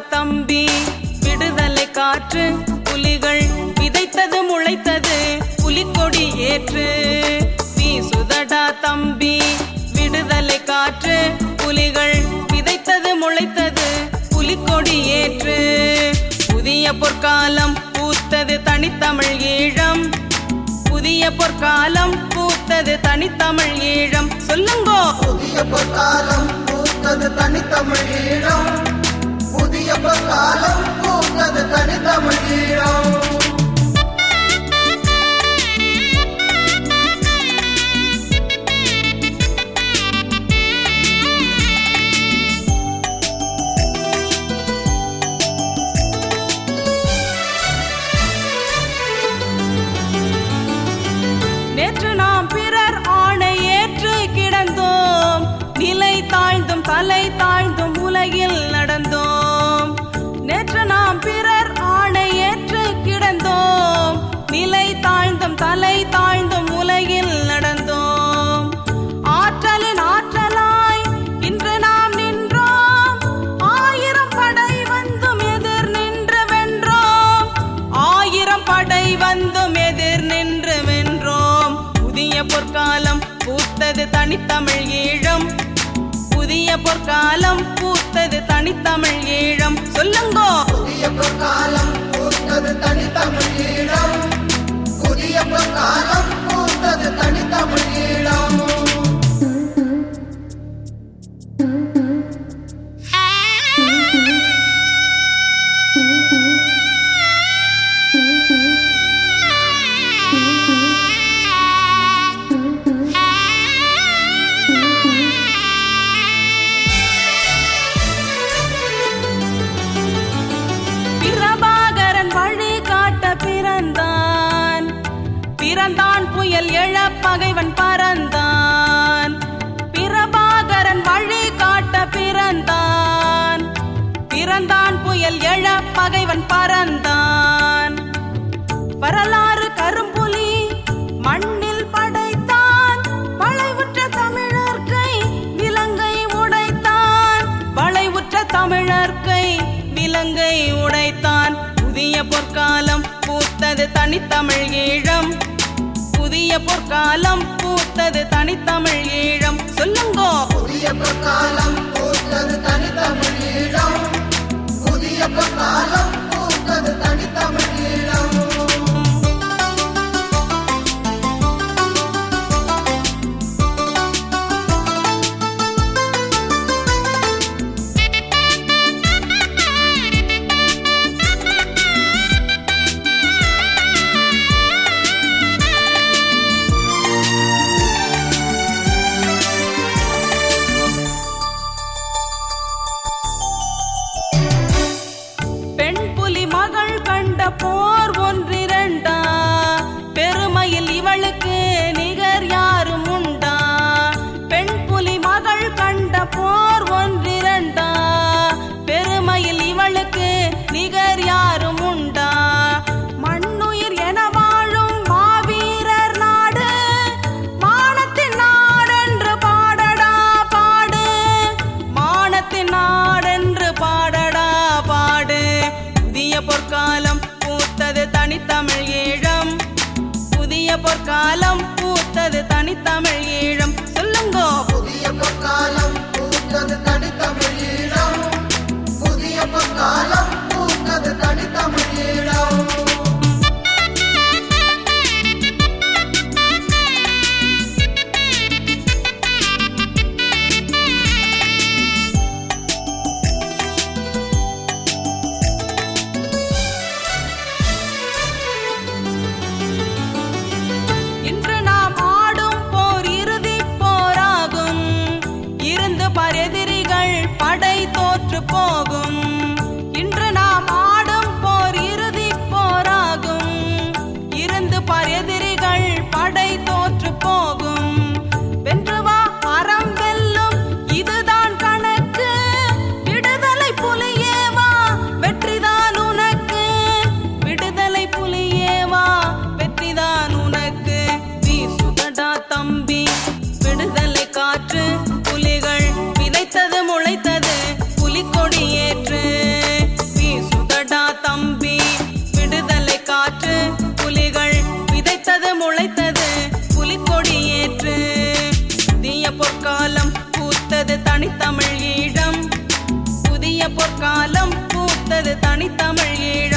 தம்பி விடுதலை காற்று புலிகள் விதைத்தது முளைத்தது புலிக்கொடி ஏற்று வீசுதடா தம்பி விடுதலை காற்று புலிகள் விதைத்தது முளைத்தது புலிக்கொடி ஏற்று புதிய பொற்காலம் பூத்தது தனித்தமிழ் ஈழம் புதிய பொற்காலம் பூத்தது தனித்தமிழ் ஈழம் சொல்லுங்கோ புதிய பொற்காலம் பூத்தது தனித்தமிழ் ஈழம் புதிய பொற்காலம் பூத்தது தனித்தமிழ் ஈழம் நேற்று நாம் பிறர் ஆணை ஏற்று கிடந்தோம் நிலை தாழ்ந்தும் தலை தாழ்ந்தும் உலகில் நடந்தோம் நேற்று நாம் பிறர் ஆணை ஏற்று கிடந்தோம் நிலை தாழ்ந்தும் தலை தாழ்ந்தும் உலகில் நடந்தோம் ஆற்றலின் ஆற்றலாய் இன்று நாம் நின்றோம் ஆயிரம் படை வந்தும் எதிர் நின்று வென்றோம் ஆயிரம் படை வந்தும் எதிர் நின்று வென்றோம் புதிய பொற்காலம் பூத்தது தனித்தமிழ் ஈழம் புதிய பொற்காலம் பூத்தது தனித்தமிழ் ஈழம் சொல்லுங்கோ புதிய பொற்காலம் பூத்தது தனித்தமிழ் ஈழம் புதிய பொற்காலம் பூத்தது தனித்தமிழ் ஈழம் பிரபாகரன் வழி காட்ட பிறந்தான் பிறந்தான் புயல் எழ பகைவன் பறந்தான் பிரபாகரன் வழி காட்ட பிறந்தான் பிறந்தான் புயல் எழ பகைவன் பறந்தான் வரலாறு கரும்புலி மண்ணில் படைத்தான் வளைவுற்ற தமிழர்க்கை விலங்கை உடைத்தான் வளைவுற்ற தமிழர்க்கை விலங்கை உடைத்தான் புதிய பொற்காலம் பூத்தது தனித்தமிழ் ஈழம் புதிய பொற்காலம் பூத்தது தனித்தமிழ் ஈழம் சொல்லுங்கோ புதிய பொற்காலம் பூத்தது தனித்தமிழ் ஈழம் புதிய பொற்காலம் பூத்தது தனித்தமிழ் ஈழம் பெண் புலி மகள் கண்ட போர் ஒன்றிரண்டா பெருமையில் இவளுக்கு நிகர் யாரும் உண்டா பெண் புலி மகள் கண்ட போர் ஒன்றிரண்டா பெருமையில் இவளுக்கு நிகர் யாரும் உண்டா மண்ணுயிர் என வாழும் மாவீரர் நாடு மானத்தின் நாடென்று பாடடா பாடு மானத்தின் நாடென்று பாடடா பாடு புதிய பொற்காலம் பூத்தது தனித்தமிழ் ஈழம் புதிய பொற்காலம் பூத்தது தனித்தமிழ் ஈழம் சொல்லுங்கோ புதிய பொற்காலம் பூத்தது தனித்தமிழ் ஈழம் புதிய பொற்காலம் பூத்தது தனித்தமிழ் ஈழம் இன்று நாம் ஆடும் போர் இறுதி போராகும் இருந்து பார் எதிரிகள் படை தோற்று போகும் பூத்தது தனித்தமிழ் ஈழம்